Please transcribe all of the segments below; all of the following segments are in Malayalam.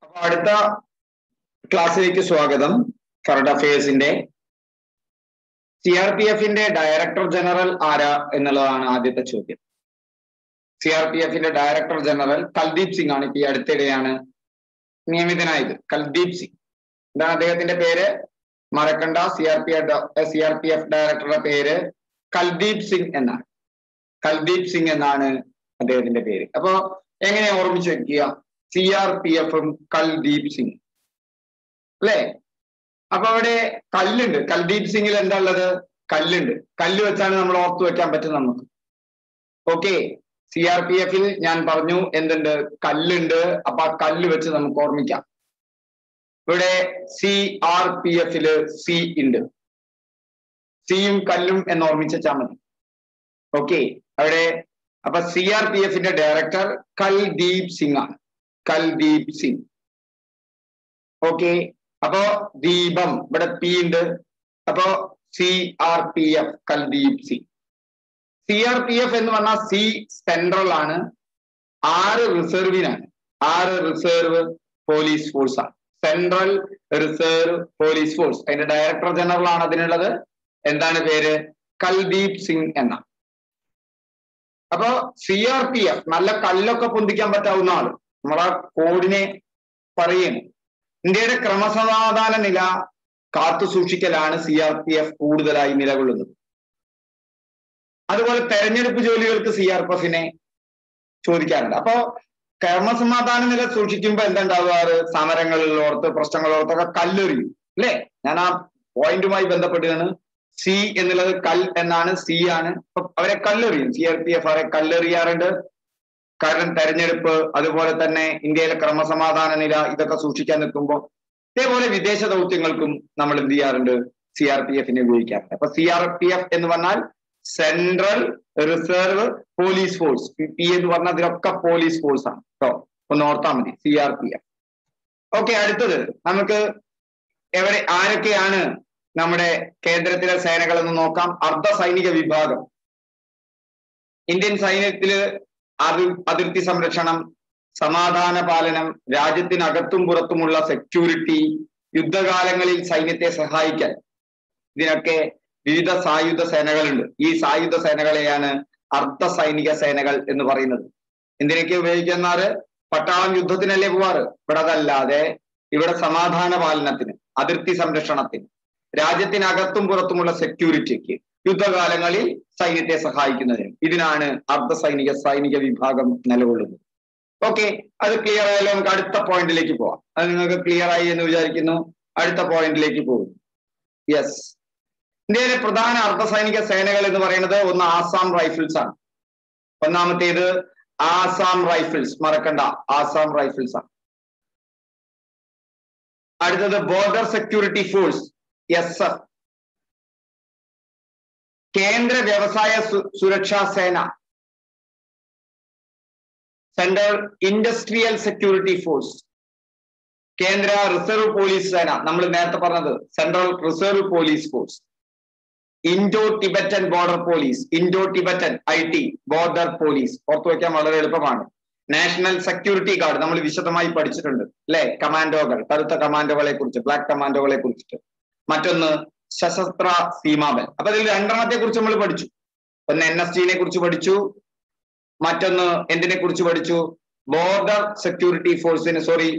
അപ്പൊ അടുത്ത ക്ലാസ്സിലേക്ക് സ്വാഗതം കറണ്ട് അഫയേഴ്സിന്റെ സി ആർ പി എഫിന്റെ ഡയറക്ടർ ജനറൽ ആരാ എന്നുള്ളതാണ് ആദ്യത്തെ ചോദ്യം സി ആർ പി എഫിന്റെ ഡയറക്ടർ ജനറൽ കൽദീപ് സിംഗ് ആണ് ഇപ്പൊ ഈ അടുത്തിടെയാണ് നിയമിതനായത് കൽദീപ് സിംഗ് എന്താണ് അദ്ദേഹത്തിന്റെ പേര് മറക്കണ്ട C R P C R P F ഡയറക്ടറുടെ പേര് കൽദീപ് സിംഗ് എന്നാണ് കൽദീപ് സിംഗ് എന്നാണ് അദ്ദേഹത്തിന്റെ പേര് അപ്പോ എങ്ങനെ ഓർമ്മിച്ച് വെക്കുക സി ആർ പി എഫും കൽദീപ് സിംഗ് അല്ലേ അപ്പൊ അവിടെ കല്ലുണ്ട് കൽദീപ് സിംഗിൽ എന്താ ഉള്ളത് കല്ലുണ്ട് കല്ല് വെച്ചാണ് നമ്മൾ ഓർത്തു വെക്കാൻ പറ്റും നമുക്ക് ഓക്കെ സി ആർ പി എഫിൽ ഞാൻ പറഞ്ഞു എന്തുണ്ട് കല്ലുണ്ട് അപ്പൊ ആ കല്ല് വെച്ച് നമുക്ക് ഓർമ്മിക്കാം ഇവിടെ സി ആർ പി എഫില് സി ഉണ്ട് സിയും കല്ലും എന്ന് ഓർമ്മിച്ചാൽ മതി ഓക്കെ അവിടെ അപ്പൊ സി ആർ പി എഫിന്റെ ഡയറക്ടർ കൽദീപ് സിംഗ് ആണ് കൽദീപ് സിംഗ് ഓക്കെ അപ്പോ ദീപം ഇവിടെ പി ഉണ്ട് അപ്പോ C R P F Kuldeep Singh C R P F എന്ന് പറഞ്ഞാൽ സി സെൻട്രൽ ആണ് ആറ് റിസർവിനാണ് ആറ് റിസർവ് പോലീസ് ഫോഴ്സ് ആണ് സെൻട്രൽ റിസർവ് പോലീസ് ഫോഴ്സ് അതിന്റെ ഡയറക്ടർ ജനറൽ ആണ് അതിനുള്ളത് എന്താണ് പേര് കൽദീപ് സിംഗ് എന്ന അപ്പോ സി ആർ പി എഫ് നല്ല കല്ലൊക്കെ പൊന്തിക്കാൻ പറ്റാവുന്ന ആള് നമ്മളെ കോഡിനെ പറയുന്നു ഇന്ത്യയുടെ ക്രമസമാധാന നില കാത്തു സൂക്ഷിക്കലാണ് സി ആർ പി എഫ് കൂടുതലായി നിലകൊള്ളുന്നത് അതുപോലെ തെരഞ്ഞെടുപ്പ് ജോലികൾക്ക് സി ആർ പി എഫിനെ ചോദിക്കാറുണ്ട് അപ്പോ ക്രമസമാധാന നില സൂക്ഷിക്കുമ്പോൾ എന്താ ഉണ്ടാവാറ് സമരങ്ങളിലോർത്ത് പ്രശ്നങ്ങളോർത്തൊക്കെ കല്ലെറിയും അല്ലേ ഞാൻ ആ പോയിന്റുമായി ബന്ധപ്പെട്ടാണ് സി എന്നുള്ളത് കൽ എന്നാണ് സി ആണ് അപ്പൊ അവരെ കല്ലെറിയും സി ആർ പി എഫ് അവരെ കല്ലെറിയാറുണ്ട് കാരണം തെരഞ്ഞെടുപ്പ് അതുപോലെ തന്നെ ഇന്ത്യയിലെ ക്രമസമാധാന നില ഇതൊക്കെ സൂക്ഷിക്കാൻ നിൽക്കുമ്പോൾ ഇതേപോലെ വിദേശ ദൗത്യങ്ങൾക്കും നമ്മൾ എന്ത് ചെയ്യാറുണ്ട് സി ആർ പി എഫിനെ ഉപയോഗിക്കാറുണ്ട് അപ്പൊ സി ആർ പി എഫ് എന്ന് പറഞ്ഞാൽ central reserve police force P എന്ന് പറഞ്ഞാൽ ഇതിലൊക്കെ പോലീസ് ഫോഴ്സ് ആണ് കേട്ടോ ഒന്ന് ഓർത്താൽ മതി C R P F okay അടുത്തത് നമുക്ക് എവിടെ ആരൊക്കെയാണ് നമ്മുടെ കേന്ദ്രത്തിലെ സേനകൾ എന്ന് നോക്കാം അർദ്ധ സൈനിക വിഭാഗം ഇന്ത്യൻ സൈന്യത്തില് അതി അതിർത്തി സംരക്ഷണം സമാധാന പാലനം രാജ്യത്തിനകത്തും പുറത്തുമുള്ള സെക്യൂരിറ്റി യുദ്ധകാലങ്ങളിൽ സൈന്യത്തെ സഹായിക്കാൻ ഇതിനൊക്കെ വിവിധ സായുധ സേനകളുണ്ട് ഈ സായുധ സേനകളെയാണ് അർദ്ധ സൈനിക സേനകൾ എന്ന് പറയുന്നത് എന്തിനൊക്കെ ഉപയോഗിക്കുന്നാറ് പട്ടാളം യുദ്ധത്തിനല്ലേ പോവാറ് ഇവിടെ അതല്ലാതെ ഇവിടെ സമാധാന പാലനത്തിന് അതിർത്തി സംരക്ഷണത്തിന് രാജ്യത്തിനകത്തും പുറത്തുമുള്ള സെക്യൂരിറ്റിക്ക് യുദ്ധകാലങ്ങളിൽ സൈന്യത്തെ സഹായിക്കുന്നതിനും ഇതിനാണ് അർദ്ധ സൈനിക സൈനിക വിഭാഗം നിലകൊള്ളുന്നത് ഓക്കെ അത് ക്ലിയർ ആയാലും നമുക്ക് അടുത്ത പോയിന്റിലേക്ക് പോവാം അത് നിങ്ങൾക്ക് ക്ലിയർ ആയി എന്ന് വിചാരിക്കുന്നു അടുത്ത പോയിന്റിലേക്ക് പോകും യെസ് ഇന്ത്യയിലെ പ്രധാന അർദ്ധ സൈനിക സേനകൾ എന്ന് പറയുന്നത് ഒന്ന് ആസാം റൈഫിൾസ് ആണ് ഒന്നാമത്തേത് ആസാം റൈഫിൾസ് മറക്കണ്ട ആസാം റൈഫിൾസ് ആണ് അടുത്തത് border security force S F കേന്ദ്ര വ്യവസായ സുരക്ഷാ സേന സെൻട്രൽ ഇൻഡസ്ട്രിയൽ സെക്യൂരിറ്റി ഫോഴ്സ് കേന്ദ്ര റിസർവ് പോലീസ് സേന നമ്മൾ നേരത്തെ പറഞ്ഞത് central reserve police force Indo Tibetan border police Indo Tibetan I T border police ഓർത്തു വയ്ക്കാൻ വളരെ എളുപ്പമാണ് നാഷണൽ സെക്യൂരിറ്റി ഗാർഡ് നമ്മൾ വിശദമായി പഠിച്ചിട്ടുണ്ട് അല്ലെ കമാൻഡോകൾ കറുത്ത കമാൻഡോകളെ കുറിച്ച് ബ്ലാക്ക് കമാൻഡോകളെ കുറിച്ചിട്ട് മറ്റൊന്ന് സശസ്ത്ര സീമാബൽ അപ്പൊ ഇതിൽ രണ്ടെണ്ണത്തെ കുറിച്ച് നമ്മൾ പഠിച്ചു ഒന്ന് എൻ എസ് ജിനെ കുറിച്ച് പഠിച്ചു മറ്റൊന്ന് എന്തിനെ കുറിച്ച് പഠിച്ചു ബോർഡർ സെക്യൂരിറ്റി ഫോഴ്സിന് സോറി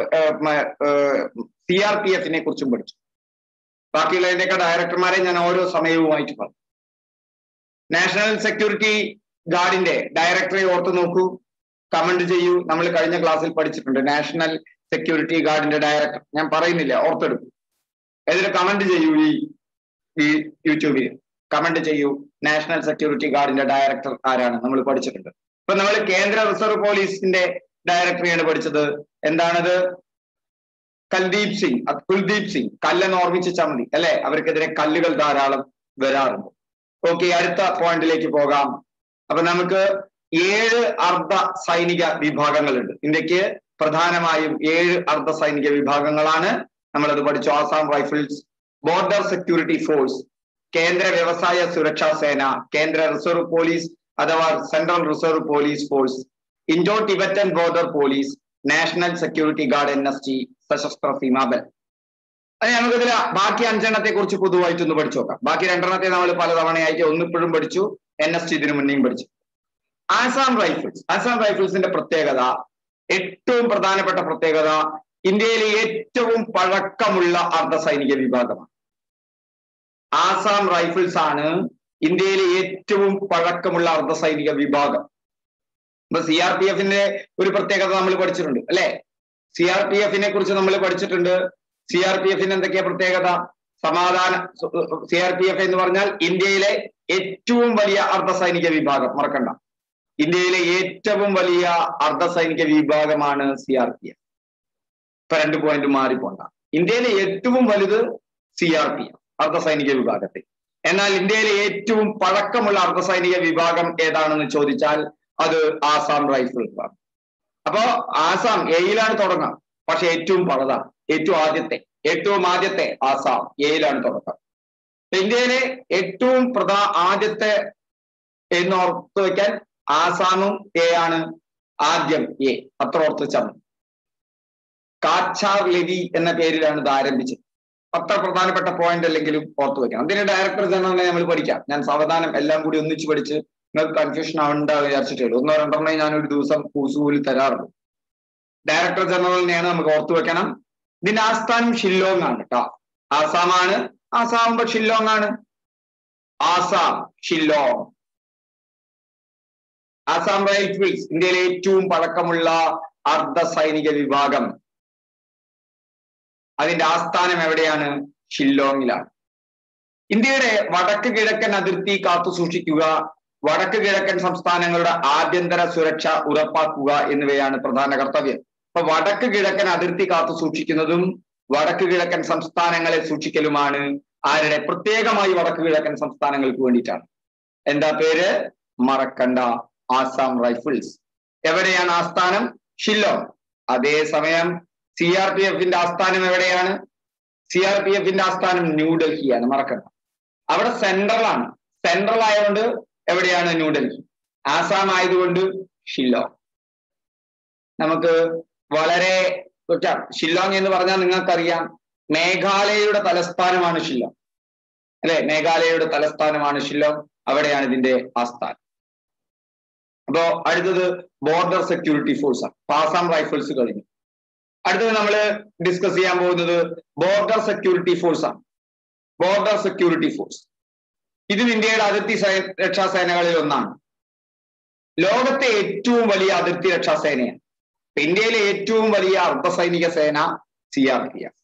സി ആർ പി എഫിനെ കുറിച്ചും പഠിച്ചു ബാക്കിയുള്ളതിന്റെയൊക്കെ ഡയറക്ടർമാരെ ഞാൻ ഓരോ സമയവുമായിട്ട് പറഞ്ഞു നാഷണൽ സെക്യൂരിറ്റി ഗാർഡിന്റെ ഡയറക്ടറെ ഓർത്ത് നോക്കൂ കമന്റ് ചെയ്യൂ നമ്മൾ കഴിഞ്ഞ ക്ലാസ്സിൽ പഠിച്ചിട്ടുണ്ട് നാഷണൽ സെക്യൂരിറ്റി ഗാർഡിന്റെ ഡയറക്ടർ ഞാൻ പറയുന്നില്ല ഓർത്തെടുക്കും ഏതൊരു കമന്റ് ചെയ്യൂ ഈ ഈ യൂട്യൂബിൽ കമന്റ് ചെയ്യൂ നാഷണൽ സെക്യൂരിറ്റി ഗാർഡിന്റെ ഡയറക്ടർ ആരാണ് നമ്മൾ പഠിച്ചിട്ടുണ്ട് ഇപ്പൊ നമ്മൾ കേന്ദ്ര റിസർവ് പോലീസിന്റെ ഡയറക്ടറെയാണ് പഠിച്ചത് എന്താണത് കൽദീപ് സിംഗ് കുൽദീപ് സിംഗ് കല്ലെന്ന് ഓർമ്മിച്ചാൽ മതി അല്ലെ അവർക്കെതിരെ കല്ലുകൾ ധാരാളം വരാറുണ്ട് ഓക്കെ അടുത്ത പോയിന്റിലേക്ക് പോകാം അപ്പൊ നമുക്ക് ഏഴ് അർദ്ധ സൈനിക വിഭാഗങ്ങളുണ്ട് ഇന്ത്യക്ക് പ്രധാനമായും ഏഴ് അർദ്ധ സൈനിക വിഭാഗങ്ങളാണ് നമ്മളത് പഠിച്ചു Assam rifles border security force കേന്ദ്ര വ്യവസായ സുരക്ഷാ സേന കേന്ദ്ര റിസർവ് പോലീസ് അഥവാ central reserve police force Indo Tibetan border police national security guard N S ടി സശസ്ത്ര സീമാബൽ അത് നമുക്കിതിൽ ബാക്കി അഞ്ചെണ്ണത്തെ കുറിച്ച് പൊതുവായിട്ട് ഒന്ന് പഠിച്ചു നോക്കാം ബാക്കി രണ്ടെണ്ണത്തെ നമ്മൾ പലതവണയായിട്ട് ഒന്നിപ്പോഴും പഠിച്ചു എൻ എസ് ടി ഇതിനു മുന്നേയും പഠിച്ചു ആസാം റൈഫിൾസ് ആസാം റൈഫിൾസിന്റെ പ്രത്യേകത ഏറ്റവും പ്രധാനപ്പെട്ട പ്രത്യേകത ഇന്ത്യയിലെ ഏറ്റവും പഴക്കമുള്ള അർദ്ധസൈനിക വിഭാഗമാണ് ആസാം റൈഫിൾസ് ആണ് ഇന്ത്യയിലെ ഏറ്റവും പഴക്കമുള്ള അർദ്ധസൈനിക വിഭാഗം ഇപ്പൊ സി ആർ പി എഫിന്റെ ഒരു പ്രത്യേകത നമ്മൾ പഠിച്ചിട്ടുണ്ട് അല്ലെ സി ആർ പി എഫിനെ കുറിച്ച് നമ്മൾ പഠിച്ചിട്ടുണ്ട് സി ആർ പി എഫിന് എന്തൊക്കെയാ പ്രത്യേകത സമാധാന സി ആർ പി എഫ് എന്ന് പറഞ്ഞാൽ ഇന്ത്യയിലെ ഏറ്റവും വലിയ അർദ്ധസൈനിക വിഭാഗം മറക്കണ്ട ഇന്ത്യയിലെ ഏറ്റവും വലിയ അർദ്ധസൈനിക വിഭാഗമാണ് സി ആർ പി എഫ് ഇപ്പൊ രണ്ട് പോയിന്റ് മാറിപ്പോണ്ട ഇന്ത്യയിലെ ഏറ്റവും വലുത് സി ആർ പി എഫ് അർദ്ധസൈനിക വിഭാഗത്തിൽ എന്നാൽ ഇന്ത്യയിലെ ഏറ്റവും പഴക്കമുള്ള അർദ്ധസൈനിക വിഭാഗം ഏതാണെന്ന് ചോദിച്ചാൽ അത് ആസാം റൈഫിൾസ് ആണ് അപ്പോ ആസാം എയിലാണ് തുടങ്ങുക പക്ഷെ ഏറ്റവും പഴതാണ് ഏറ്റവും ആദ്യത്തെ ഏറ്റവും ആദ്യത്തെ ആസാം എയിലാണ് തുടക്കം ഇന്ത്യയിലെ ഏറ്റവും പ്രധാ ആദ്യത്തെ എന്ന് ഓർത്ത് വെക്കാൻ ആസാമും എ ആണ് ആദ്യം എ അത്ര ഓർത്ത് വെച്ചാൽ മതി കാച്ചാർ ലെവി എന്ന പേരിലാണ് ഇത് ആരംഭിച്ചത് അത്ര പ്രധാനപ്പെട്ട പോയിന്റ് അല്ലെങ്കിലും ഓർത്തു വെക്കണം അതിന്റെ ഡയറക്ടർ ജനറലിനെ നമ്മൾ പഠിക്കാം ഞാൻ സാവധാനം എല്ലാം കൂടി ഒന്നിച്ച് പഠിച്ച് നിങ്ങൾക്ക് കൺഫ്യൂഷൻ ആവണ്ട വിചാരിച്ചിട്ടേ ഉള്ളൂ ഒന്നോ രണ്ടെണ്ണേ ഞാൻ ഒരു ദിവസം കൂസ് കൂലി തരാറുള്ളൂ ഡയറക്ടർ ജനറലിനെയാണ് നമുക്ക് ഓർത്തു വെക്കണം ഇതിന്റെ ആസ്ഥാനം ഷില്ലോങ് ആണ് കേട്ടോ ആസാമാണ് ആസാം ഷില്ലോങ് ആണ് ആസാം ഷില്ലോങ് ആസാം റൈഫിൾസ് ഇന്ത്യയിലെ ഏറ്റവും പഴക്കമുള്ള അർദ്ധ സൈനിക വിഭാഗം അതിന്റെ ആസ്ഥാനം എവിടെയാണ് ഷില്ലോങ്ങിലാണ് ഇന്ത്യയുടെ വടക്ക് കിഴക്കൻ അതിർത്തി കാത്തു സൂക്ഷിക്കുക വടക്ക് കിഴക്കൻ സംസ്ഥാനങ്ങളുടെ ആഭ്യന്തര സുരക്ഷ ഉറപ്പാക്കുക എന്നിവയാണ് പ്രധാന കർത്തവ്യം അപ്പൊ വടക്ക് കിഴക്കൻ അതിർത്തി കാത്തു സൂക്ഷിക്കുന്നതും വടക്ക് കിഴക്കൻ സംസ്ഥാനങ്ങളെ സൂക്ഷിക്കലുമാണ് ആരുടെ പ്രത്യേകമായി വടക്ക് കിഴക്കൻ സംസ്ഥാനങ്ങൾക്ക് വേണ്ടിയിട്ടാണ് എന്താ പേര് മറക്കണ്ട ആസാം റൈഫിൾസ് എവിടെയാണ് ആസ്ഥാനം ഷില്ലോങ് അതേസമയം സി ആർ പി എഫിന്റെ ആസ്ഥാനം എവിടെയാണ് സി ആർ പി എഫിന്റെ ആസ്ഥാനം ന്യൂഡൽഹിയാണ് മറക്കണ്ട അവിടെ സെൻട്രലാണ് സെൻട്രൽ ആയതുകൊണ്ട് എവിടെയാണ് ന്യൂഡൽഹി ആസാം ആയതുകൊണ്ട് ഷില്ലോങ് നമുക്ക് വളരെ ഷില്ലോങ് എന്ന് പറഞ്ഞാൽ നിങ്ങൾക്കറിയാം മേഘാലയയുടെ തലസ്ഥാനമാണ് ഷില്ലോങ് അല്ലെ മേഘാലയയുടെ തലസ്ഥാനമാണ് ഷില്ലോങ് അവിടെയാണ് ഇതിന്റെ ആസ്ഥാനം അപ്പോ അടുത്തത് ബോർഡർ സെക്യൂരിറ്റി ഫോഴ്സ് ആണ് ആസാം റൈഫിൾസ് കഴിഞ്ഞു അടുത്തത് നമ്മൾ ഡിസ്കസ് ചെയ്യാൻ പോകുന്നത് ബോർഡർ സെക്യൂരിറ്റി ഫോഴ്സ് ആണ് ബോർഡർ സെക്യൂരിറ്റി ഫോഴ്സ് ഇതും ഇന്ത്യയുടെ അതിർത്തി രക്ഷാ സേനകളിൽ ഒന്നാണ് ലോകത്തെ ഏറ്റവും വലിയ അതിർത്തി രക്ഷാ സേനയാണ് ഇന്ത്യയിലെ ഏറ്റവും വലിയ അർദ്ധസൈനിക സേന സി ആർ പി എഫ്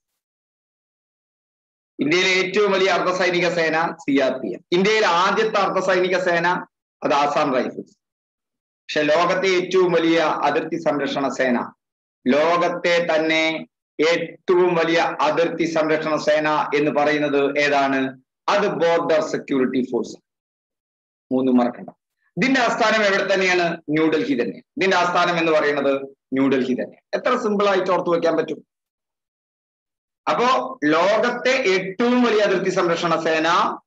ഇന്ത്യയിലെ ഏറ്റവും വലിയ അർദ്ധസൈനിക സേന സി ആർ പി എഫ് ഇന്ത്യയിലെ ആദ്യത്തെ അർദ്ധസൈനിക സേന അത് ആസാം റൈഫിൾസ് പക്ഷെ ലോകത്തെ ഏറ്റവും വലിയ അതിർത്തി സംരക്ഷണ സേന ലോകത്തെ തന്നെ ഏറ്റവും വലിയ അതിർത്തി സംരക്ഷണ സേന എന്ന് പറയുന്നത് ഏതാണ് അത് ബോർഡർ സെക്യൂരിറ്റി ഫോഴ്സ് മൂന്ന് മറക്കണ്ട ഇതിന്റെ ആസ്ഥാനം എവിടെ തന്നെയാണ് ന്യൂഡൽഹി തന്നെ ഇതിന്റെ ആസ്ഥാനം എന്ന് പറയുന്നത് ന്യൂഡൽഹി തന്നെ എത്ര സിമ്പിൾ ആയിട്ട് ഓർത്തു വെക്കാൻ പറ്റും അപ്പോ ലോകത്തെ ഏറ്റവും വലിയ അതിർത്തി സംരക്ഷണ സേന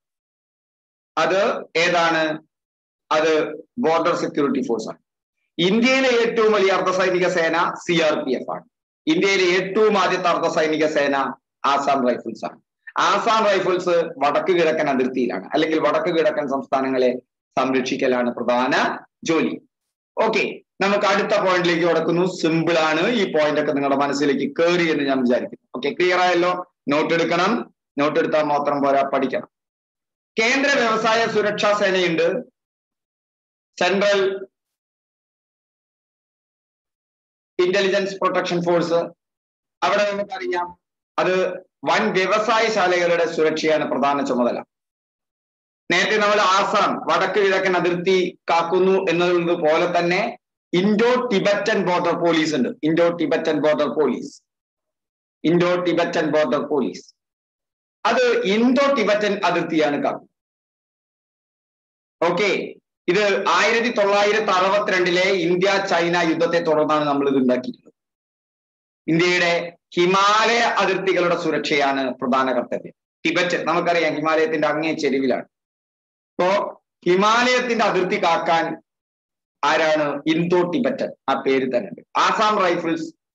അത് ഏതാണ് അത് ബോർഡർ സെക്യൂരിറ്റി ഫോഴ്സ് ആണ് ഇന്ത്യയിലെ ഏറ്റവും വലിയ അർദ്ധസൈനിക സേന സി ആർ പി എഫ് ആണ് ഇന്ത്യയിലെ ഏറ്റവും ആദ്യത്തെ അർദ്ധസൈനിക സേന ആസാം റൈഫിൾസ് ആണ് ആസാം റൈഫിൾസ് വടക്ക് കിഴക്കൻ അതിർത്തിയിലാണ് അല്ലെങ്കിൽ വടക്ക് കിഴക്കൻ സംസ്ഥാനങ്ങളെ സംരക്ഷിക്കലാണ് പ്രധാന ജോലി ഓക്കെ നമുക്ക് അടുത്ത പോയിന്റിലേക്ക് കടക്കുന്നു സിമ്പിൾ ആണ് ഈ പോയിന്റ് ഒക്കെ നിങ്ങളുടെ മനസ്സിലേക്ക് കയറി എന്ന് ഞാൻ വിചാരിക്കുന്നു ഓക്കെ ക്ലിയർ ആയല്ലോ നോട്ട് എടുക്കണം നോട്ട് എടുത്താൽ മാത്രം പോരാ പഠിക്കണം കേന്ദ്ര വ്യവസായ സുരക്ഷാ സേനയുണ്ട് സെൻട്രൽ ഇന്റലിജൻസ് പ്രൊട്ടക്ഷൻ ഫോഴ്സ് അവിടെ നമുക്കറിയാം അത് വൻ വ്യവസായശാലകളുടെ സുരക്ഷയാണ് പ്രധാന ചുമതല നേരത്തെ നമ്മൾ ആസാം വടക്ക് കിഴക്കൻ അതിർത്തി കാക്കുന്നു എന്നത് പോലെ തന്നെ ഇൻഡോ ടിബറ്റൻ ബോർഡർ പോലീസ് ഉണ്ട് Indo Tibetan border police Indo Tibetan border police അത് ഇൻഡോ ടിബറ്റൻ അതിർത്തിയാണ് കാക്കുന്നത് ഓക്കെ ഇത് ആയിരത്തി തൊള്ളായിരത്തി അറുപത്തിരണ്ടിലെ ഇന്ത്യ ചൈന യുദ്ധത്തെ തുടർന്നാണ് നമ്മൾ ഇത് ഉണ്ടാക്കിയിട്ടുള്ളത് ഇന്ത്യയുടെ ഹിമാലയ അതിർത്തികളുടെ സുരക്ഷയാണ് പ്രധാന കർത്തവ്യം ടിബറ്റ് നമുക്കറിയാം ഹിമാലയത്തിന്റെ അങ്ങേ ചെരുവിലാണ് ഇപ്പോ ഹിമാലയത്തിന്റെ അതിർത്തി കാക്കാൻ ആരാണ് ഇന്തോ ടിബറ്റൻ ആ പേര് തന്നെ ഉണ്ട് ആസാം റൈഫിൾസ്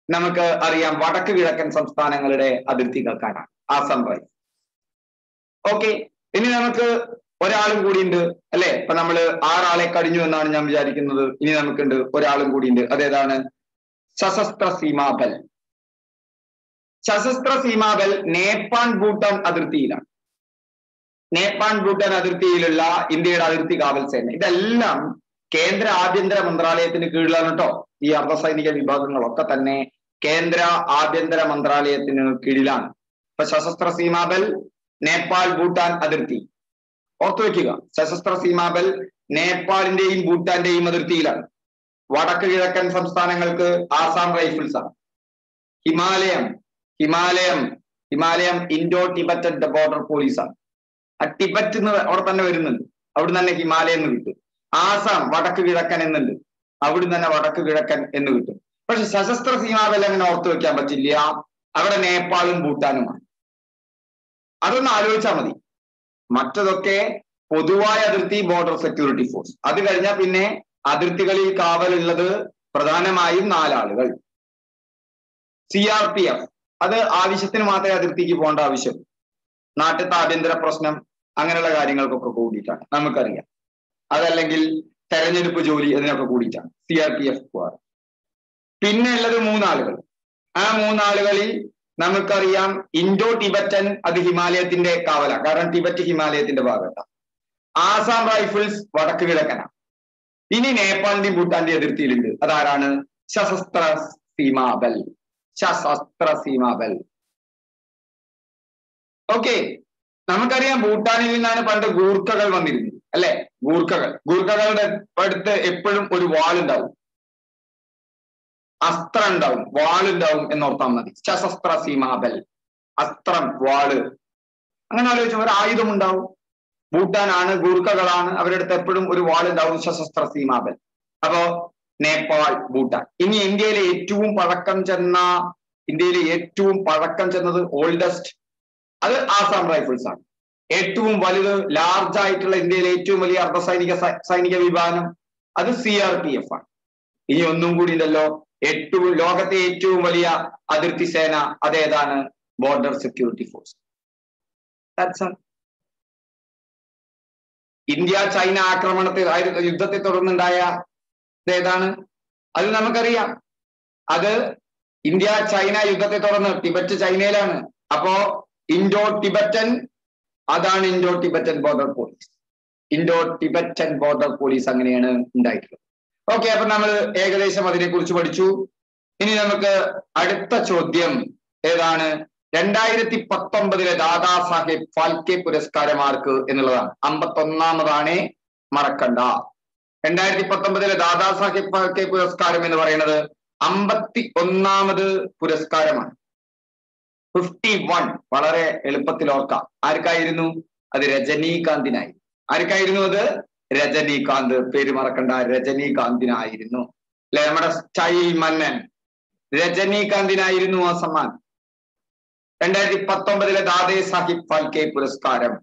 നമുക്ക് അറിയാം വടക്ക് കിഴക്കൻ സംസ്ഥാനങ്ങളുടെ അതിർത്തികൾക്കാണ് ആസാം റൈഫിൾസ് ഓക്കെ ഇനി നമുക്ക് ഒരാളും കൂടിയുണ്ട് അല്ലെ ഇപ്പൊ നമ്മള് ആറാളെ കഴിഞ്ഞു എന്നാണ് ഞാൻ വിചാരിക്കുന്നത് ഇനി നമുക്കുണ്ട് ഒരാളും കൂടിയുണ്ട് അതേതാണ് സശസ്ത്ര സീമാബൽ സശസ്ത്ര സീമാബൽ നേപ്പാൾ ഭൂട്ടാൻ അതിർത്തിയിലാണ് നേപ്പാൾ ഭൂട്ടാൻ അതിർത്തിയിലുള്ള ഇന്ത്യയുടെ അതിർത്തി കാവൽ സേന ഇതെല്ലാം കേന്ദ്ര ആഭ്യന്തര മന്ത്രാലയത്തിന് കീഴിലാണ് കേട്ടോ ഈ അർദ്ധസൈനിക വിഭാഗങ്ങളൊക്കെ തന്നെ കേന്ദ്ര ആഭ്യന്തര മന്ത്രാലയത്തിന് കീഴിലാണ് ഇപ്പൊ സശസ്ത്ര സീമാബൽ നേപ്പാൾ ഭൂട്ടാൻ അതിർത്തി ഓർത്തു വെക്കുക സശസ്ത്ര സീമാബൽ നേപ്പാളിന്റെയും ഭൂട്ടാന്റെയും അതിർത്തിയിലാണ് വടക്ക് കിഴക്കൻ സംസ്ഥാനങ്ങൾക്ക് ആസാം റൈഫിൾസ് ആണ് ഹിമാലയം ഹിമാലയം ഹിമാലയം ഇൻഡോ ടിബറ്റൻ ബോർഡർ പോലീസ് ആണ് ആ ടിബറ്റ് എന്ന് അവിടെ തന്നെ വരുന്നുണ്ട് അവിടെ തന്നെ ഹിമാലയം എന്ന് കിട്ടും ആസാം വടക്ക് കിഴക്കൻ എന്നുണ്ട് അവിടെ തന്നെ വടക്ക് കിഴക്കൻ എന്ന് കിട്ടും പക്ഷെ സശസ്ത്ര സീമാബൽ അങ്ങനെ ഓർത്തു വെക്കാൻ പറ്റില്ല അവിടെ നേപ്പാളും ഭൂട്ടാനുമാണ് അതൊന്ന് ആലോചിച്ചാൽ മതി മറ്റതൊക്കെ പൊതുവായ അതിർത്തി ബോർഡർ സെക്യൂരിറ്റി ഫോഴ്സ് അത് കഴിഞ്ഞാൽ പിന്നെ അതിർത്തികളിൽ കാവലുള്ളത് പ്രധാനമായും നാലാളുകൾ സി ആർ പി എഫ് അത് ആവശ്യത്തിന് മാത്രമേ അതിർത്തിക്ക് പോകേണ്ട ആവശ്യം നാട്ടിലത്തെ ആഭ്യന്തര പ്രശ്നം അങ്ങനെയുള്ള കാര്യങ്ങൾക്കൊക്കെ കൂടിയിട്ടാണ് നമുക്കറിയാം അതല്ലെങ്കിൽ തെരഞ്ഞെടുപ്പ് ജോലി അതിനൊക്കെ കൂടിയിട്ടാണ് സി ആർ പി എഫ് പോകാറ് പിന്നെ ഉള്ളത് മൂന്നാളുകൾ ആ മൂന്നാളുകളിൽ നമുക്കറിയാം ഇൻഡോ ടിബറ്റൻ അത് ഹിമാലയത്തിന്റെ കാവല കാരണം ടിബറ്റ് ഹിമാലയത്തിന്റെ ഭാഗത്താണ് ആസാം റൈഫിൾസ് വടക്ക് കിഴക്കനാണ് ഇനി നേപ്പാളിന്റെയും ഭൂട്ടാന്റെയും അതിർത്തിയിലുണ്ട് അതാരാണ് സശസ്ത്ര സീമാബൽ സശസ്ത്ര സീമാബൽ ഓക്കെ നമുക്കറിയാം ഭൂട്ടാനിൽ നിന്നാണ് പണ്ട് ഗൂർഖകൾ വന്നിരുന്നത് അല്ലെ ഗൂർഖകൾ ഗൂർഖകളുടെ അടുത്ത് എപ്പോഴും ഒരു വാളുണ്ടാവും അസ്ത്രം ഉണ്ടാവും വാളുണ്ടാവും എന്നോർത്താൽ മതി സശസ്ത്ര സീമാബൽ അസ്ത്രം വാള് അങ്ങനെ ആലോചിച്ചു ഒരു ആയുധം ഉണ്ടാവും ഭൂട്ടാനാണ് ഗൂർഖകളാണ് അവരുടെ അടുത്ത് എപ്പോഴും ഒരു വാളുണ്ടാവും സശസ്ത്ര സീമാബൽ അപ്പോ നേപ്പാൾ ഭൂട്ടാൻ ഇനി ഇന്ത്യയിലെ ഏറ്റവും പഴക്കം ചെന്ന ഇന്ത്യയിലെ ഏറ്റവും പഴക്കം ചെന്നത് ഓൾഡസ്റ്റ് അത് ആസാം റൈഫിൾസ് ആണ് ഏറ്റവും വലുത് ലാർജ് ആയിട്ടുള്ള ഇന്ത്യയിലെ ഏറ്റവും വലിയ അർദ്ധസൈനിക സൈനിക വിഭാഗം അത് സി ആർ പി എഫ് ആണ് ഇനി ഒന്നും കൂടി ഉണ്ടല്ലോ ഏറ്റവും ലോകത്തെ ഏറ്റവും വലിയ അതിർത്തി സേന അതേതാണ് border security force India China ആക്രമണത്തെ യുദ്ധത്തെ തുടർന്നുണ്ടായ ഏതാണ് അത് നമുക്കറിയാം അത് ഇന്ത്യ ചൈന യുദ്ധത്തെ തുടർന്ന് ടിബറ്റ് ചൈനയിലാണ് അപ്പോ ഇൻഡോ ടിബറ്റൻ അതാണ് Indo Tibetan border police Indo Tibetan border police അങ്ങനെയാണ് ഉണ്ടായിട്ടുള്ളത് ഓക്കെ അപ്പൊ നമ്മൾ ഏകദേശം അതിനെ കുറിച്ച് പഠിച്ചു ഇനി നമുക്ക് അടുത്ത ചോദ്യം ഏതാണ് രണ്ടായിരത്തി പത്തൊമ്പതിലെ ദാദാ സാഹിബ് ഫാൽക്കെ പുരസ്കാരം ആർക്ക് എന്നുള്ളതാണ് അമ്പത്തൊന്നാമതാണ് മറക്കണ്ട രണ്ടായിരത്തി പത്തൊമ്പതിലെ ദാദാ സാഹിബ് ഫാൽക്കെ പുരസ്കാരം എന്ന് പറയുന്നത് അമ്പത്തി ഒന്നാമത് പുരസ്കാരമാണ് ഫിഫ്റ്റി വൺ വളരെ എളുപ്പത്തിൽ ഓർക്കാം ആർക്കായിരുന്നു അത് രജനീകാന്തിനായി ആർക്കായിരുന്നു അത് രജനീകാന്ത് പേര് മറക്കണ്ട രജനീകാന്തിനായിരുന്നു അല്ലെ നമ്മുടെ സ്റ്റൈൽ മന്നൻ രജനീകാന്തിനായിരുന്നു ആ സമ്മാനം രണ്ടായിരത്തി പത്തൊമ്പതിലെ ദാദേ സാഹിബ് ഫാൽക്കെ പുരസ്കാരം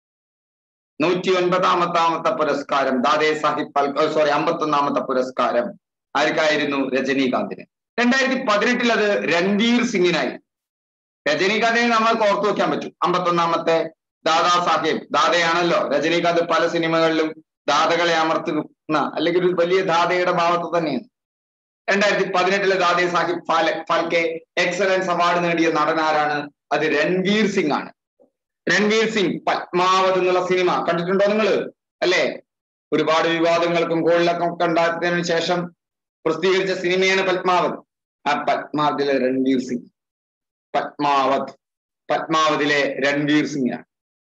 നൂറ്റി ഒൻപതാമത്താമത്തെ പുരസ്കാരം ദാദേ സാഹിബ് ഫാൽക്കെ സോറി അമ്പത്തൊന്നാമത്തെ പുരസ്കാരം ആർക്കായിരുന്നു രജനീകാന്തിന് രണ്ടായിരത്തി പതിനെട്ടിൽ അത് രൺവീർ സിംഗിനായി രജനീകാന്തിനെ നമ്മൾക്ക് ഓർത്തു വെക്കാൻ പറ്റും അമ്പത്തൊന്നാമത്തെ ദാദാ സാഹിബ് ദാദയാണല്ലോ രജനീകാന്ത് പല സിനിമകളിലും ദാദകളെ അമർത്തുന്ന അല്ലെങ്കിൽ ഒരു വലിയ ദാദയുടെ ഭാവത്ത് തന്നെയാണ് രണ്ടായിരത്തി പതിനെട്ടിലെ ദാദേ സാഹിബ് ഫാല ഫാൽക്കെ എക്സലൻസ് അവാർഡ് നേടിയ നടൻ ആരാണ് അത് രൺവീർ സിംഗ് ആണ് രൺവീർ സിംഗ് പത്മാവത് എന്നുള്ള സിനിമ കണ്ടിട്ടുണ്ടോ നിങ്ങൾ അല്ലേ ഒരുപാട് വിവാദങ്ങൾക്കും കോളിലൊക്കെ ഒക്കെ ഉണ്ടാക്കിയതിനു ശേഷം പ്രസിദ്ധീകരിച്ച സിനിമയാണ് പത്മാവത് ആ പത്മാവതിലെ രൺവീർ സിംഗ് പത്മാവത് പത്മാവതിലെ രൺവീർ സിംഗാണ്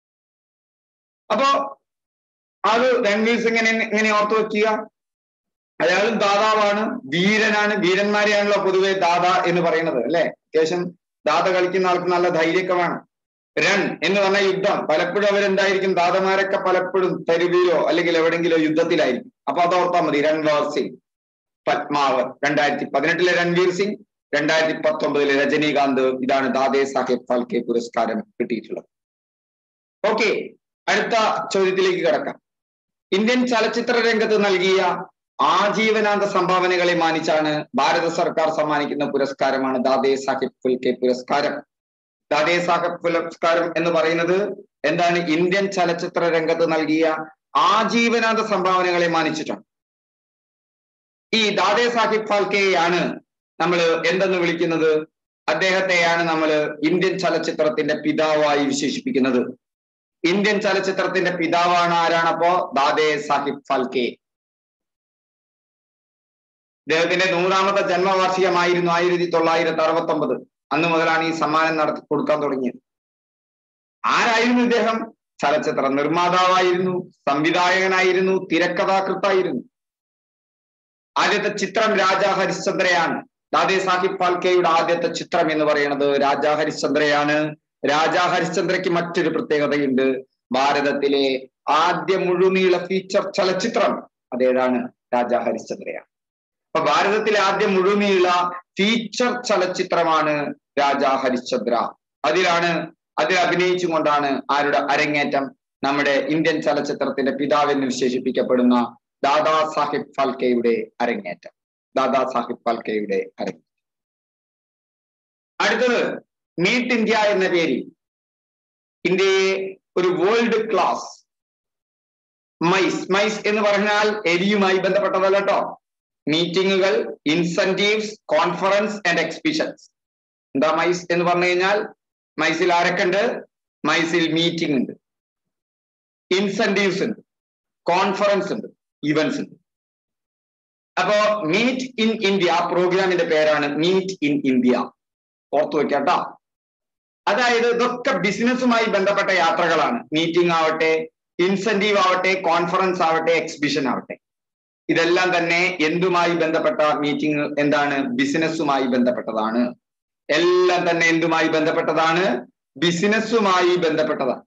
അപ്പോ അത് രൺവീർ സിംഗിനെ എങ്ങനെ ഓർത്തു വെക്കുക അയാളും ദാതാവാണ് വീരനാണ് വീരന്മാരെയാണല്ലോ പൊതുവെ ദാദ എന്ന് പറയുന്നത് അല്ലെ അത്യാവശ്യം ദാദ കളിക്കുന്ന ആൾക്ക് നല്ല ധൈര്യമൊക്കെ വേണം രൺ എന്ന് പറഞ്ഞ യുദ്ധം പലപ്പോഴും അവരെന്തായിരിക്കും ദാദമാരൊക്കെ പലപ്പോഴും തെരുവിലോ അല്ലെങ്കിൽ എവിടെങ്കിലോ യുദ്ധത്തിലായിരിക്കും അപ്പൊ അത് ഓർത്താൽ മതി രൺവീർ സിംഗ് പത്മാവത് രണ്ടായിരത്തി പതിനെട്ടിലെ രൺവീർ സിംഗ് രണ്ടായിരത്തി പത്തൊമ്പതിലെ രജനീകാന്ത് ഇതാണ് ദാദേ സാഹിബ് ഫാൽക്കെ പുരസ്കാരം കിട്ടിയിട്ടുള്ളത് ഓക്കെ അടുത്ത ചോദ്യത്തിലേക്ക് കിടക്കാം ഇന്ത്യൻ ചലച്ചിത്ര രംഗത്ത് നൽകിയ ആജീവനാന്ത സംഭാവനകളെ മാനിച്ചാണ് ഭാരത സർക്കാർ സമ്മാനിക്കുന്ന പുരസ്കാരമാണ് ദാദേ സാഹിബ് ഫുൽക്കെ പുരസ്കാരം ദാദേ സാഹിബ് പുരസ്കാരം എന്ന് പറയുന്നത് എന്താണ് ഇന്ത്യൻ ചലച്ചിത്ര രംഗത്ത് നൽകിയ ആജീവനാന്ത സംഭാവനകളെ മാനിച്ചിട്ടാണ് ഈ ദാദേ സാഹിബ് ഫാൽക്കെയാണ് നമ്മൾ എന്തെന്ന് വിളിക്കുന്നത് അദ്ദേഹത്തെയാണ് നമ്മൾ ഇന്ത്യൻ ചലച്ചിത്രത്തിന്റെ പിതാവായി വിശേഷിപ്പിക്കുന്നത് ഇന്ത്യൻ ചലച്ചിത്രത്തിന്റെ പിതാവാണ് ആരാണ് അപ്പോ ദാദേ സാഹിബ് ഫാൽക്കെ അദ്ദേഹത്തിന്റെ നൂറാമത്തെ ജന്മവാർഷികമായിരുന്നു ആയിരത്തി തൊള്ളായിരത്തി അറുപത്തി ഒമ്പത് അന്ന് മുതലാണ് ഈ സമ്മാനം നടത്തി കൊടുക്കാൻ തുടങ്ങിയത് ആരായിരുന്നു ഇദ്ദേഹം ചലച്ചിത്ര നിർമ്മാതാവായിരുന്നു സംവിധായകനായിരുന്നു തിരക്കഥാകൃത്തായിരുന്നു ആദ്യത്തെ ചിത്രം രാജാ ഹരിശ്ചന്ദ്രയാണ് ദാദേ സാഹിബ് ഫാൽക്കെയുടെ ആദ്യത്തെ ചിത്രം എന്ന് പറയുന്നത് രാജാ ഹരിശ്ചന്ദ്രയാണ് രാജാ ഹരിശ്ചന്ദ്രയ്ക്ക് മറ്റൊരു പ്രത്യേകതയുണ്ട് ഭാരതത്തിലെ ആദ്യ മുഴുനീള ഫീച്ചർ ചലച്ചിത്രം അതേതാണ് രാജാ ഹരിശ്ചന്ദ്രയാണ് അപ്പൊ ഭാരതത്തിലെ ആദ്യ മുഴുനീള ഫീച്ചർ ചലച്ചിത്രമാണ് രാജാ ഹരിശ്ചന്ദ്ര അതിലാണ് അതിൽ അഭിനയിച്ചുകൊണ്ടാണ് ആരുടെ അരങ്ങേറ്റം നമ്മുടെ ഇന്ത്യൻ ചലച്ചിത്രത്തിന്റെ പിതാവെന്ന് വിശേഷിപ്പിക്കപ്പെടുന്ന ദാദാ സാഹിബ് ഫാൽക്കെയുടെ അരങ്ങേറ്റം ദാദാ സാഹിബ് ഫാൽക്കെയുടെ അരങ്ങേറ്റം അടുത്തത് മീറ്റ് ഇന്ത്യ എന്ന പേരിൽ ഇന്ത്യയെ ഒരു വേൾഡ് ക്ലാസ് മൈസ് മൈസ് എന്ന് പറഞ്ഞാൽ എരിയുമായി ബന്ധപ്പെട്ടതല്ല കേട്ടോ മീറ്റിങ്ങുകൾ ഇൻസെന്റീവ്സ് കോൺഫറൻസ് ആൻഡ് എക്സിബിഷൻസ് എന്താ മൈസ് എന്ന് പറഞ്ഞു കഴിഞ്ഞാൽ മൈസിൽ ആരൊക്കെ ഉണ്ട് മൈസിൽ മീറ്റിംഗ് ഉണ്ട് ഇൻസെന്റീവ്സ് ഉണ്ട് കോൺഫറൻസ് ഉണ്ട് ഇവന്റ്സ് ഉണ്ട് അപ്പോ മീറ്റ് ഇൻ ഇന്ത്യ പ്രോഗ്രാമിന്റെ പേരാണ് മീറ്റ് ഇൻ ഇന്ത്യ ഓർത്തു വെക്കാട്ടോ അതായത് ഇതൊക്കെ ബിസിനസ്സുമായി ബന്ധപ്പെട്ട യാത്രകളാണ് മീറ്റിംഗ് ആവട്ടെ ഇൻസെന്റീവ് ആവട്ടെ കോൺഫറൻസ് ആവട്ടെ എക്സിബിഷൻ ആവട്ടെ ഇതെല്ലാം തന്നെ എന്തുമായി ബന്ധപ്പെട്ട മീറ്റിംഗ് എന്താണ് ബിസിനസ്സുമായി ബന്ധപ്പെട്ടതാണ് എല്ലാം തന്നെ എന്തുമായി ബന്ധപ്പെട്ടതാണ് ബിസിനസ്സുമായി ബന്ധപ്പെട്ടതാണ്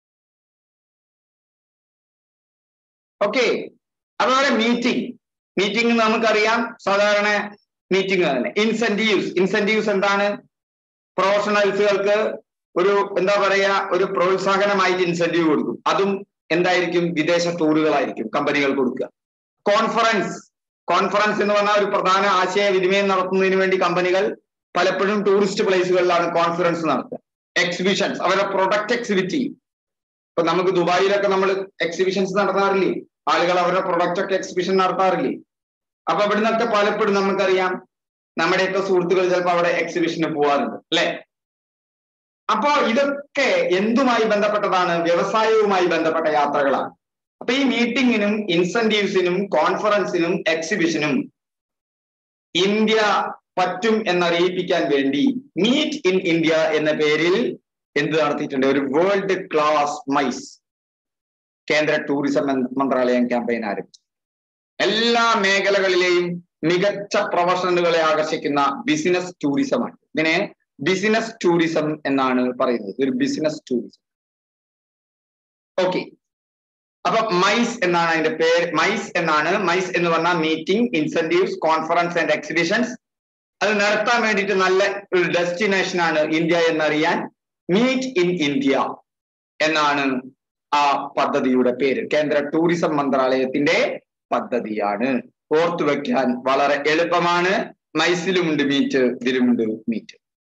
ഓക്കെ അതുപോലെ മീറ്റിംഗ് മീറ്റിംഗ് നമുക്കറിയാം സാധാരണ മീറ്റിംഗ് തന്നെ ഇൻസെന്റീവ്സ് ഇൻസെന്റീവ്സ് എന്താണ് പ്രൊഫഷണൽസുകൾക്ക് ഒരു എന്താ പറയാ ഒരു പ്രോത്സാഹനമായിട്ട് ഇൻസെന്റീവ് കൊടുക്കും അതും എന്തായിരിക്കും വിദേശ ടൂറുകളായിരിക്കും കമ്പനികൾ കൊടുക്കുക കോൺഫറൻസ് കോൺഫറൻസ് എന്ന് പറഞ്ഞാൽ ഒരു പ്രധാന ആശയവിനിമയം നടത്തുന്നതിന് വേണ്ടി കമ്പനികൾ പലപ്പോഴും ടൂറിസ്റ്റ് പ്ലേസുകളിലാണ് കോൺഫറൻസ് നടത്തുക എക്സിബിഷൻസ് അവരുടെ പ്രൊഡക്റ്റ് എക്സിബിറ്റ് ചെയ്യും ഇപ്പൊ നമുക്ക് ദുബായിലൊക്കെ നമ്മൾ എക്സിബിഷൻസ് നടത്താറില്ലേ ആളുകൾ അവരുടെ പ്രൊഡക്റ്റ് ഒക്കെ എക്സിബിഷൻ നടത്താറില്ലേ അപ്പൊ ഇവിടുന്നൊക്കെ പലപ്പോഴും നമുക്കറിയാം നമ്മുടെയൊക്കെ സുഹൃത്തുക്കൾ ചിലപ്പോൾ അവിടെ എക്സിബിഷന് പോവാറുണ്ട് അല്ലെ അപ്പോ ഇതൊക്കെ എന്തുമായി ബന്ധപ്പെട്ടതാണ് വ്യവസായവുമായി ബന്ധപ്പെട്ട യാത്രകളാണ് അപ്പൊ ഈ മീറ്റിങ്ങിനും ഇൻസെന്റീവ്സിനും കോൺഫറൻസിനും എക്സിബിഷനും ഇന്ത്യ പറ്റും എന്നറിയിപ്പിക്കാൻ വേണ്ടി മീറ്റ് ഇൻ ഇന്ത്യ എന്ന പേരിൽ എന്ത് നടത്തിയിട്ടുണ്ട് ഒരു വേൾഡ് ക്ലാസ് മൈസ് കേന്ദ്ര ടൂറിസം മന്ത്രാലയം ക്യാമ്പയിൻ ആരംഭിച്ചു എല്ലാ മേഖലകളിലെയും മികച്ച പ്രൊഫഷണലുകളെ ആകർഷിക്കുന്ന ബിസിനസ് ടൂറിസമാണ് ഇതിനെ ബിസിനസ് ടൂറിസം എന്നാണ് പറയുന്നത് ഒരു ബിസിനസ് ടൂറിസം ഓക്കെ അപ്പൊ മൈസ് എന്നാണ് അതിന്റെ പേര് മൈസ് എന്നാണ് മൈസ് എന്ന് പറഞ്ഞാൽ meeting incentives conference and exhibitions അത് നടത്താൻ വേണ്ടിയിട്ട് നല്ല ഒരു ഡെസ്റ്റിനേഷൻ ആണ് ഇന്ത്യ എന്നറിയാൻ മീറ്റ് ഇൻ ഇന്ത്യ എന്നാണ് ആ പദ്ധതിയുടെ പേര് കേന്ദ്ര ടൂറിസം മന്ത്രാലയത്തിന്റെ പദ്ധതിയാണ് ഓർത്തു വെക്കാൻ വളരെ എളുപ്പമാണ് മൈസിലുമുണ്ട് മീറ്റ് ഇതിലുമുണ്ട് മീറ്റ്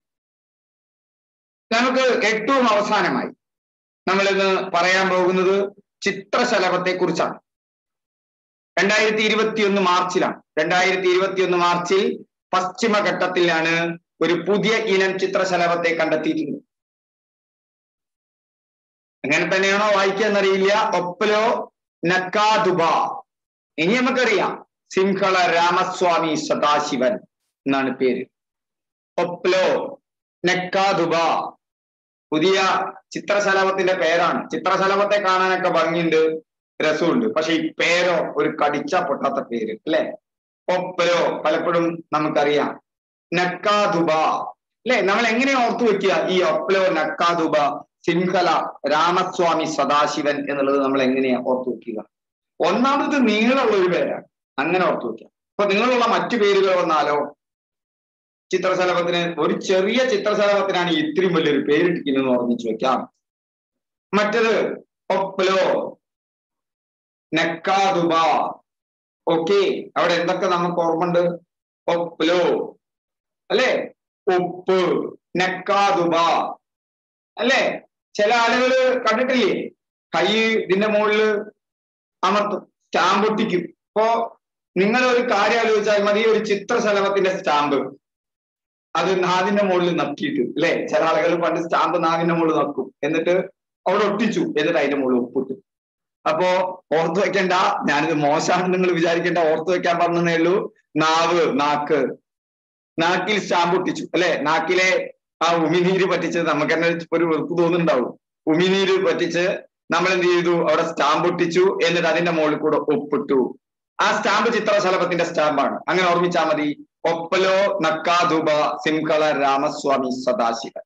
നമുക്ക് ഏറ്റവും അവസാനമായി നമ്മൾ ഇന്ന് പറയാൻ പോകുന്നത് ചിത്രശലഭത്തെ കുറിച്ചാണ് രണ്ടായിരത്തി ഇരുപത്തിയൊന്ന് മാർച്ചിലാണ് രണ്ടായിരത്തി ഇരുപത്തിയൊന്ന് മാർച്ചിൽ പശ്ചിമഘട്ടത്തിലാണ് ഒരു പുതിയ ഇനം ചിത്രശലഭത്തെ കണ്ടെത്തിയിട്ടുള്ളത് എങ്ങനെ തന്നെയാണോ വായിക്കാന്നറിയില്ല ഒപ്പലോ നക്കാദുബ ഇനി നമുക്കറിയാം സിംഹള രാമസ്വാമി സദാശിവൻ എന്നാണ് പേര് ഒപ്ലോ നെക്കാദുബ പുതിയ ചിത്രശലഭത്തിന്റെ പേരാണ് ചിത്രശലഭത്തെ കാണാനൊക്കെ ഭംഗിയുണ്ട് രസമുണ്ട് പക്ഷെ ഈ പേരോ ഒരു കടിച്ച പൊട്ടാത്ത പേര് അല്ലെ ഒപ്പലോ പലപ്പോഴും നമുക്കറിയാം നക്കാദുബ അല്ലെ നമ്മൾ എങ്ങനെ ഓർത്തു വെക്കുക ഈ ഒപ്പലോ നക്കാദുബ സിംഹല രാമസ്വാമി സദാശിവൻ എന്നുള്ളത് നമ്മൾ എങ്ങനെയാ ഓർത്തു വെക്കുക ഒന്നാമത് നീളമുള്ള ഒരു പേരാണ് അങ്ങനെ ഓർത്തു വെക്കുക അപ്പൊ നിങ്ങളുള്ള മറ്റു പേരുകൾ വന്നാലോ ചിത്രശലഭത്തിന് ഒരു ചെറിയ ചിത്രശലഭത്തിനാണ് ഇത്രയും വലിയൊരു പേരിട്ടിരിക്കുന്നത് ഓർമ്മിച്ചു വെക്കാം മറ്റത് ഒപ്ലോ നെക്കാദുബ ഓക്കെ അവിടെ എന്തൊക്കെ നമുക്ക് ഓർമ്മയുണ്ട് ഒപ്ലോ അല്ലേ ഉപ്പ് നക്കാതുബ അല്ലേ ചില ആളുകൾ കണ്ടിട്ടില്ലേ കൈ ഇതിന്റെ മുകളിൽ അമർത്തും സ്റ്റാമ്പ് ഒട്ടിക്കും ഇപ്പോ നിങ്ങൾ ഒരു കാര്യം ആലോചിച്ചാൽ മതി ഒരു ചിത്രശലഭത്തിന്റെ സ്റ്റാമ്പ് അത് നാവിന്റെ മുകളിൽ നക്കിയിട്ട് അല്ലെ ചില ആളുകൾ പണ്ട് സ്റ്റാമ്പ് നാവിന്റെ മുകളിൽ നക്കും എന്നിട്ട് അവിടെ ഒട്ടിച്ചു എന്നിട്ട് അതിന്റെ മുകളിൽ ഒപ്പിട്ടു അപ്പോ ഓർത്തു വെക്കേണ്ട ഞാനിത് മോശമാണെന്ന് നിങ്ങൾ വിചാരിക്കേണ്ട ഓർത്തു വെക്കാൻ പറഞ്ഞതേ ഉള്ളൂ നാവ് നാക്ക് നാക്കിൽ സ്റ്റാമ്പ് ഒട്ടിച്ചു അല്ലെ നാക്കിലെ ആ ഉമിനീര് പറ്റിച്ച് നമുക്ക് തന്നെ ഒരു വെറുപ്പ് തോന്നുന്നുണ്ടാവും ഉമിനീര് പറ്റിച്ച് നമ്മൾ എന്ത് ചെയ്തു അവിടെ സ്റ്റാമ്പ് ഒട്ടിച്ചു എന്നിട്ട് അതിന്റെ മുകളിൽ കൂടെ ഒപ്പിട്ടു ആ സ്റ്റാമ്പ് ചിത്രശലഭത്തിന്റെ സ്റ്റാമ്പാണ് അങ്ങനെ ഓർമ്മിച്ചാൽ മതി ഒപ്പലോ നക്കാധുബ സിംകള രാമസ്വാമി സദാശിവൻ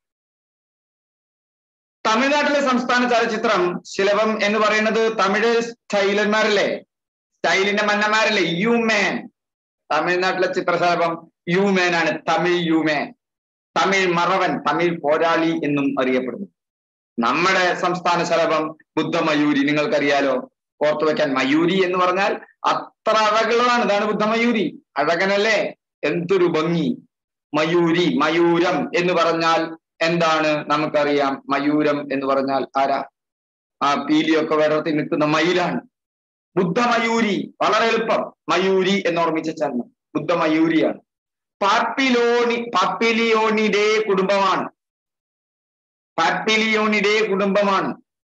തമിഴ്നാട്ടിലെ സംസ്ഥാന ചലച്ചിത്രം ശിലഭം എന്ന് പറയുന്നത് തമിഴ് സ്റ്റൈലന്മാരല്ലേ സ്റ്റൈലിന്റെ മന്നന്മാരല്ലേ യു മേൻ തമിഴ്നാട്ടിലെ ചിത്രശലഭം യു മേൻ ആണ് തമിഴ് യു മേൻ തമിഴ് മറവൻ തമിഴ് പോരാളി എന്നും അറിയപ്പെടുന്നു നമ്മുടെ സംസ്ഥാന ശലഭം ബുദ്ധമയൂരി നിങ്ങൾക്കറിയാലോ ഓർത്തു വെക്കാൻ മയൂരി എന്ന് പറഞ്ഞാൽ അത്ര അഴകുള്ളതാണ് ഇതാണ് ബുദ്ധമയൂരി അഴകനല്ലേ എന്തൊരു ഭംഗി മയൂരി മയൂരം എന്ന് പറഞ്ഞാൽ എന്താണ് നമുക്കറിയാം മയൂരം എന്ന് പറഞ്ഞാൽ ആരാ ആ പീലിയൊക്കെ വിടർത്തി നിൽക്കുന്ന മയിലാണ് ബുദ്ധമയൂരി വളരെ എളുപ്പം മയൂരി എന്ന് ഓർമ്മിച്ചാൽ മതി ബുദ്ധമയൂരിയാണ് പാപ്പിലോണി പാപ്പിലിയോണിയുടെ കുടുംബമാണ് പാപ്പിലിയോണിയുടെ കുടുംബമാണ്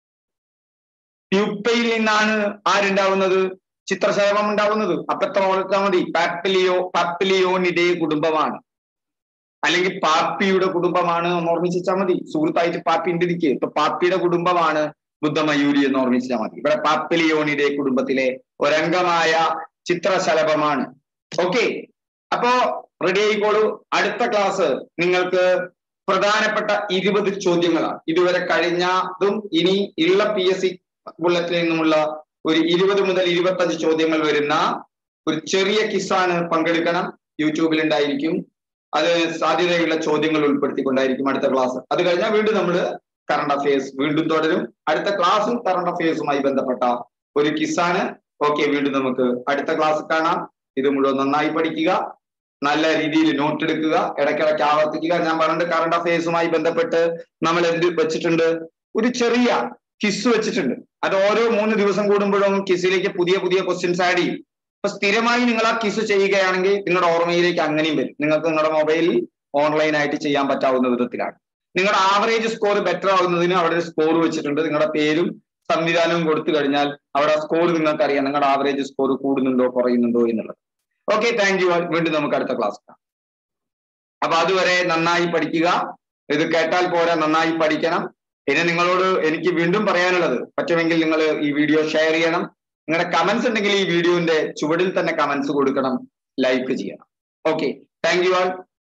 പ്യൂപ്പയിൽ നിന്നാണ് ആരുണ്ടാവുന്നത് ചിത്രശലഭം ഉണ്ടാവുന്നത് അപ്പൊ എത്ര ഓർത്താൽ മതി പാപ്പിലിയോ പാപ്പിലിയോണിയുടെ കുടുംബമാണ് അല്ലെങ്കിൽ പാപ്പിയുടെ കുടുംബമാണ് എന്ന് ഓർമ്മിച്ചാൽ മതി സുഹൃത്തായിട്ട് പാപ്പി ഉണ്ട് ഇരിക്കെ ഇപ്പൊ പാപ്പിയുടെ കുടുംബമാണ് ബുദ്ധമയൂരി എന്ന് ഓർമ്മിച്ചാൽ മതി ഇവിടെ പാപ്പിലിയോണിയുടെ കുടുംബത്തിലെ ഒരംഗമായ ചിത്രശലഭമാണ് ഓക്കെ അപ്പോ റെഡി ആയിക്കോളൂ അടുത്ത ക്ലാസ് നിങ്ങൾക്ക് പ്രധാനപ്പെട്ട ഇരുപത് ചോദ്യങ്ങളാണ് ഇതുവരെ കഴിഞ്ഞതും ഇനി ഉള്ള പി എസ് സി ബുള്ളറ്റിൽ നിന്നുമുള്ള ഒരു ഇരുപത് മുതൽ ഇരുപത്തഞ്ച് ചോദ്യങ്ങൾ വരുന്ന ഒരു ചെറിയ കിസ്സാണ് പങ്കെടുക്കണം യൂട്യൂബിൽ ഉണ്ടായിരിക്കും അത് സാധ്യതയുള്ള ചോദ്യങ്ങൾ ഉൾപ്പെടുത്തിക്കൊണ്ടായിരിക്കും അടുത്ത ക്ലാസ് അത് കഴിഞ്ഞാൽ വീണ്ടും നമ്മൾ കറണ്ട് അഫയേഴ്സ് വീണ്ടും തുടരും അടുത്ത ക്ലാസ്സും കറണ്ട് അഫയേഴ്സുമായി ബന്ധപ്പെട്ട ഒരു കിസ്സാണ് ഓക്കെ വീണ്ടും നമുക്ക് അടുത്ത ക്ലാസ് കാണാം ഇത് മുഴുവൻ നന്നായി പഠിക്കുക നല്ല രീതിയിൽ നോട്ട് എടുക്കുക ഇടയ്ക്കിടയ്ക്ക് ആവർത്തിക്കുക ഞാൻ പറഞ്ഞിട്ട് കറണ്ട് അഫയേഴ്സുമായി ബന്ധപ്പെട്ട് നമ്മൾ എന്ത് വെച്ചിട്ടുണ്ട് ഒരു ചെറിയ കിസ് വെച്ചിട്ടുണ്ട് അത് ഓരോ മൂന്ന് ദിവസം കൂടുമ്പോഴും കിസിലേക്ക് പുതിയ പുതിയ ക്വസ്റ്റ്യൻസ് ആഡ് ചെയ്യും അപ്പൊ സ്ഥിരമായി നിങ്ങൾ ആ കിസ് ചെയ്യുകയാണെങ്കിൽ നിങ്ങളുടെ ഓർമ്മയിലേക്ക് അങ്ങനെയും വരും നിങ്ങൾക്ക് നിങ്ങളുടെ മൊബൈലിൽ ഓൺലൈൻ ആയിട്ട് ചെയ്യാൻ പറ്റാവുന്ന വിധത്തിലാണ് നിങ്ങളുടെ ആവറേജ് സ്കോർ ബെറ്റർ ആവുന്നതിന് അവിടെ ഒരു സ്കോർ വെച്ചിട്ടുണ്ട് നിങ്ങളുടെ പേരും സംവിധാനവും കൊടുത്തു കഴിഞ്ഞാൽ അവിടെ ആ സ്കോർ നിങ്ങൾക്ക് അറിയാം നിങ്ങളുടെ ആവറേജ് സ്കോർ കൂടുന്നുണ്ടോ കുറയുന്നുണ്ടോ എന്നുള്ളത് ഓക്കെ താങ്ക് യു വീണ്ടും നമുക്ക് അടുത്ത ക്ലാസ് കാണാം അപ്പൊ അതുവരെ നന്നായി പഠിക്കുക ഇത് കേട്ടാൽ പോരാ നന്നായി പഠിക്കണം പിന്നെ നിങ്ങളോട് എനിക്ക് വീണ്ടും പറയാനുള്ളത് പറ്റുമെങ്കിൽ നിങ്ങൾ ഈ വീഡിയോ ഷെയർ ചെയ്യണം നിങ്ങളുടെ കമന്റ്സ് ഉണ്ടെങ്കിൽ ഈ വീഡിയോന്റെ ചുവടിൽ തന്നെ കമന്റ്സ് കൊടുക്കണം ലൈക്ക് ചെയ്യണം ഓക്കെ താങ്ക് യു ആൾ